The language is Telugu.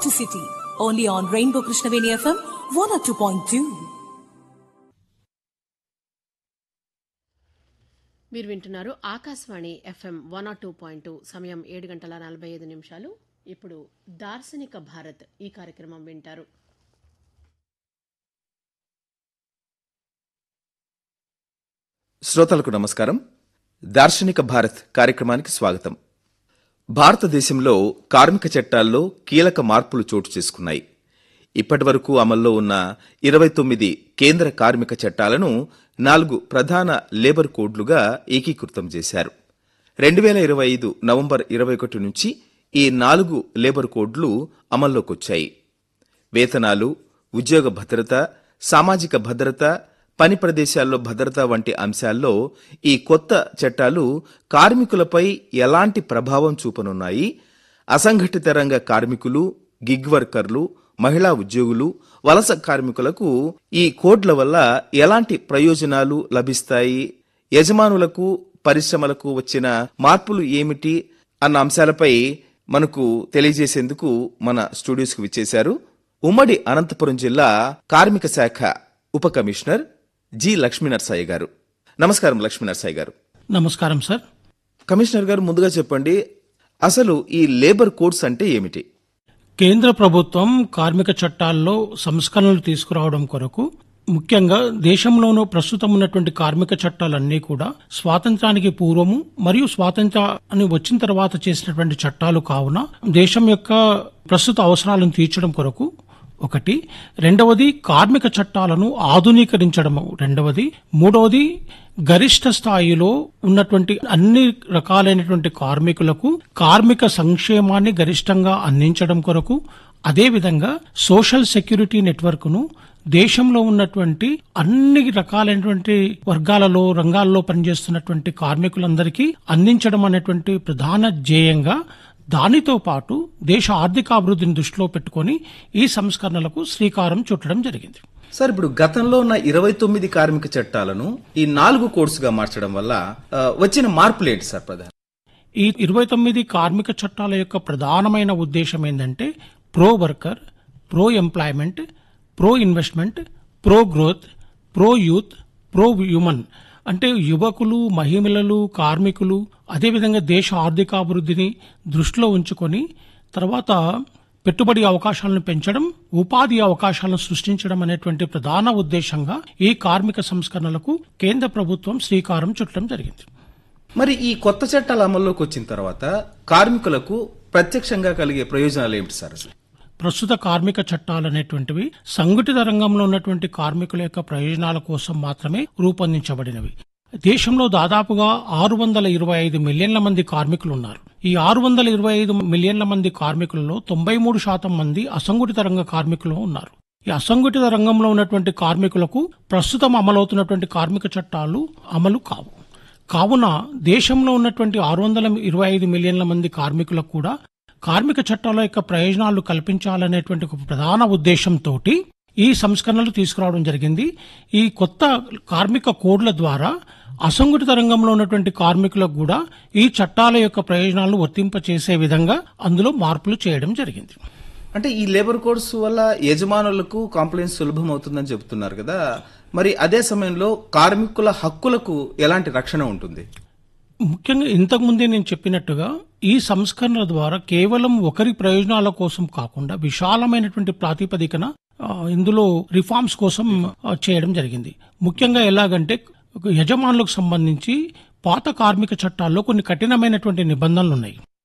to city. Only on Rainbow Krishnaveni FM 102.2. మీరు వింటున్నారు Akashvani FM one R two point two సమయం ఏడు గంటల నలభై ఐదు నిమిషాలు ఇప్పుడు దార్శనిక భారత్ ఈ కార్యక్రమం వింటారు శ్రోతలకు నమస్కారం దార్శనిక భారత్ కార్యక్రమానికి స్వాగతం భారతదేశంలో కార్మిక చట్టాల్లో కీలక మార్పులు చోటు చేసుకున్నాయి ఇప్పటి వరకు అమల్లో ఉన్న ఇరవై తొమ్మిది కేంద్ర కార్మిక చట్టాలను నాలుగు ప్రధాన లేబర్ కోడ్లుగా ఏకీకృతం చేశారు రెండు వేల ఇరవై ఐదు నవంబర్ ఇరవై ఒకటి నుంచి ఈ నాలుగు లేబర్ కోడ్లు అమల్లోకొచ్చాయి వేతనాలు ఉద్యోగ భద్రత సామాజిక భద్రత పని ప్రదేశాల్లో భద్రత వంటి అంశాల్లో ఈ కొత్త చట్టాలు కార్మికులపై ఎలాంటి ప్రభావం చూపనున్నాయి అసంఘటిత రంగ కార్మికులు గిగ్ వర్కర్లు మహిళా ఉద్యోగులు వలస కార్మికులకు ఈ కోడ్ల వల్ల ఎలాంటి ప్రయోజనాలు లభిస్తాయి యజమానులకు పరిశ్రమలకు వచ్చిన మార్పులు ఏమిటి అన్న అంశాలపై మనకు తెలియజేసేందుకు మన స్టూడియోస్కు విచ్చేశారు ఉమ్మడి అనంతపురం జిల్లా కార్మిక శాఖ ఉప కమిషనర్ జి లక్ష్మీనరసాయి గారు నమస్కారం లక్ష్మీనరసాయి గారు నమస్కారం సార్ కమిషనర్ గారు ముందుగా చెప్పండి అసలు ఈ లేబర్ కోడ్స్ అంటే ఏమిటి కేంద్ర ప్రభుత్వం కార్మిక చట్టాల్లో సంస్కరణలు తీసుకురావడం కొరకు ముఖ్యంగా దేశంలోనూ ప్రస్తుతం ఉన్నటువంటి కార్మిక చట్టాలన్నీ కూడా స్వాతంత్రానికి పూర్వము మరియు స్వాతంత్రాన్ని వచ్చిన తర్వాత చేసినటువంటి చట్టాలు కావున దేశం యొక్క ప్రస్తుత అవసరాలను తీర్చడం కొరకు ఒకటి రెండవది కార్మిక చట్టాలను ఆధునీకరించడము రెండవది మూడవది గరిష్ట స్థాయిలో ఉన్నటువంటి అన్ని రకాలైనటువంటి కార్మికులకు కార్మిక సంక్షేమాన్ని గరిష్టంగా అందించడం కొరకు అదేవిధంగా సోషల్ సెక్యూరిటీ నెట్వర్క్ ను దేశంలో ఉన్నటువంటి అన్ని రకాలైనటువంటి వర్గాలలో రంగాల్లో పనిచేస్తున్నటువంటి కార్మికులందరికీ అందించడం అనేటువంటి ప్రధాన ధ్యేయంగా దానితో పాటు దేశ ఆర్థికాభివృద్ధిని దృష్టిలో పెట్టుకొని ఈ సంస్కరణలకు శ్రీకారం చుట్టడం జరిగింది సార్ ఇప్పుడు గతంలో ఉన్న ఇరవై తొమ్మిది కార్మిక చట్టాలను ఈ నాలుగు కోడ్స్ గా మార్చడం వల్ల ఆ, వచ్చిన మార్పులు ఏంటి సార్ ప్రధాన ఈ ఇరవై తొమ్మిది కార్మిక చట్టాల యొక్క ప్రధానమైన ఉద్దేశం ఏంటంటే pro worker pro employment pro investment pro growth pro youth pro human అంటే యువకులు మహిళలు కార్మికులు అదేవిధంగా దేశ ఆర్థికాభివృద్ధిని దృష్టిలో ఉంచుకొని తర్వాత పెట్టుబడి అవకాశాలను పెంచడం ఉపాధి అవకాశాలను సృష్టించడం అనేటువంటి ప్రధాన ఉద్దేశంగా ఈ కార్మిక సంస్కరణలకు కేంద్ర ప్రభుత్వం శ్రీకారం చుట్టడం జరిగింది మరి ఈ కొత్త చట్టాలు అమల్లోకి వచ్చిన తర్వాత కార్మికులకు ప్రత్యక్షంగా కలిగే ప్రయోజనాలు ఏమిటి సార్ అసలు ప్రస్తుత కార్మిక చట్టాలు అనేటువంటివి సంఘటిత రంగంలో ఉన్నటువంటి కార్మికుల యొక్క ప్రయోజనాల కోసం మాత్రమే రూపొందించబడినవి దేశంలో దాదాపుగా ఆరు వందల ఇరవై ఐదు మిలియన్ల మంది కార్మికులు ఉన్నారు ఈ ఆరు వందల ఇరవై ఐదు మిలియన్ల మంది కార్మికులలో తొంభై మూడు శాతం మంది అసంఘటిత రంగ కార్మికులు ఉన్నారు ఈ అసంఘటిత రంగంలో ఉన్నటువంటి కార్మికులకు ప్రస్తుతం అమలవుతున్నటువంటి కార్మిక చట్టాలు అమలు కావు కావున దేశంలో ఉన్నటువంటి ఆరు వందల ఇరవై ఐదు మిలియన్ల మంది కార్మికులకు కూడా కార్మిక చట్టాల యొక్క ప్రయోజనాలు కల్పించాలనేటువంటి ఒక ప్రధాన ఉద్దేశంతో ఈ సంస్కరణలు తీసుకురావడం జరిగింది ఈ కొత్త కార్మిక కోడ్ల ద్వారా అసంఘటిత రంగంలో ఉన్నటువంటి కార్మికులకు కూడా ఈ చట్టాల యొక్క ప్రయోజనాలను వర్తింపచేసే విధంగా అందులో మార్పులు చేయడం జరిగింది అంటే ఈ లేబర్ కోడ్స్ వల్ల యజమానులకు కాంప్లైంట్ సులభం అవుతుందని చెబుతున్నారు కదా మరి అదే సమయంలో కార్మికుల హక్కులకు ఎలాంటి రక్షణ ఉంటుంది ముఖ్యంగా ఇంతకుముందే నేను చెప్పినట్టుగా ఈ సంస్కరణల ద్వారా కేవలం ఒకరి ప్రయోజనాల కోసం కాకుండా విశాలమైనటువంటి ప్రాతిపదికన ఆ, ఇందులో రిఫార్మ్స్ కోసం ఆ, చేయడం జరిగింది ముఖ్యంగా ఎలాగంటే ఒక యజమానులకు సంబంధించి పాత కార్మిక చట్టాల్లో కొన్ని కఠినమైనటువంటి నిబంధనలు ఉన్నాయి